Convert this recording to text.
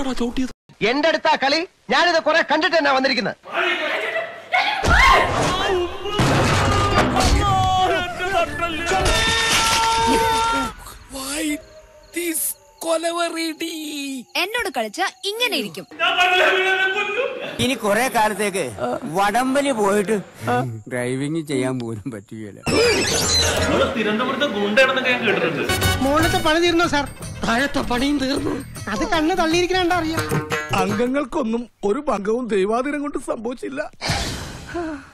ആരാടാ ചവിട്ടിയത് എന്റെ അടുത്താ കളി ഞാനിത് കുറെ കണ്ടിട്ട് തന്നെ വന്നിരിക്കുന്നത് എന്നോട് കളിച്ച ഇങ്ങനെ ഇരിക്കും ഇനി കുറെ കാലത്തേക്ക് വടംവലി പോയിട്ട് ഡ്രൈവിംഗ് ചെയ്യാൻ പോലും പറ്റുകയില്ല തിരുവനന്തപുരത്ത് ഗുണ്ടയാണെന്നൊക്കെ ഞാൻ കേട്ടിട്ടുണ്ട് മുകളിലത്തെ പണി തീർന്നോ സാർ താഴത്തെ പണിയും തീർന്നു അത് കണ്ണ് തള്ളിയിരിക്കണ അറിയാം അംഗങ്ങൾക്കൊന്നും ഒരു ഭംഗവും ദൈവാധീനം കൊണ്ട് സംഭവിച്ചില്ല